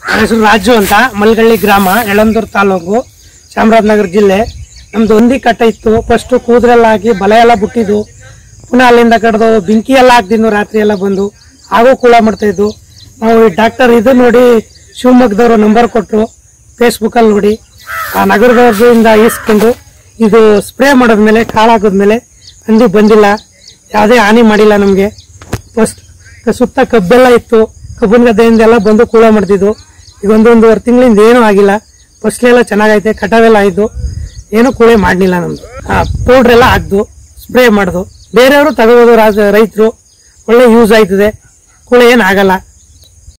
ನನ್ನ ಹೆಸರು ರಾಜು ಅಂತ ಮಲ್ಗಳ್ಳಿ ಗ್ರಾಮ ಯಳಂದೂರು ತಾಲೂಕು ಚಾಮರಾಜನಗರ ಜಿಲ್ಲೆ ನಮ್ದು ಒಂದಿ ಕಟ್ಟ ಇತ್ತು ಫಸ್ಟ್ ಕೂದಲೆಲ್ಲ ಹಾಕಿ ಬಲ ಎಲ್ಲ ಬಿಟ್ಟಿದ್ದು ಪುನಃ ಅಲ್ಲಿಂದ ಕಡ್ದು ಬೆಂಕಿ ಎಲ್ಲ ಹಾಕ್ತಿದ್ವು ರಾತ್ರಿ ಎಲ್ಲ ಬಂದು ಹಾಗೂ ಕೂಳ ಮಾಡ್ತಾ ಇದ್ದು ನಾವು ಡಾಕ್ಟರ್ ಇದು ನೋಡಿ ಶಿವಮೊಗ್ಗದವರು ನಂಬರ್ ಕೊಟ್ಟರು ಫೇಸ್ಬುಕ್ಕಲ್ಲಿ ನೋಡಿ ಆ ನಗರದವ್ರಿಂದ ಈಸ್ಕೊಂಡು ಇದು ಸ್ಪ್ರೇ ಮಾಡಿದ್ಮೇಲೆ ಕಾಳಾಕಿದ್ಮೇಲೆ ಹಂದಿ ಬಂದಿಲ್ಲ ಯಾವುದೇ ಹಾನಿ ಮಾಡಿಲ್ಲ ನಮಗೆ ಫಸ್ಟ್ ಸುತ್ತ ಕಬ್ಬೆಲ್ಲ ಇತ್ತು ಕಬ್ಬಿನ ಗದ್ದೆಯಿಂದ ಎಲ್ಲ ಬಂದು ಕೂಳ ಮಾಡ್ತಿದ್ವು ಈಗ ಒಂದು ಒಂದೂವರೆ ತಿಂಗಳಿಂದ ಏನೂ ಆಗಿಲ್ಲ ಫಸ್ಲೆಲ್ಲ ಚೆನ್ನಾಗೈತೆ ಕಟಾವೆಲ್ಲ ಆಯ್ತು ಏನೂ ಕೂಳೆ ಮಾಡಲಿಲ್ಲ ನಮ್ದು ಪೌಡ್ರ್ ಎಲ್ಲ ಹಾಕ್ದು ಸ್ಪ್ರೇ ಮಾಡ್ದು ಬೇರೆಯವರು ತಗೋಬೋದು ರಾಜ ರೈತರು ಒಳ್ಳೆ ಯೂಸ್ ಆಯ್ತದೆ ಕೂಳೆ ಏನು ಆಗಲ್ಲ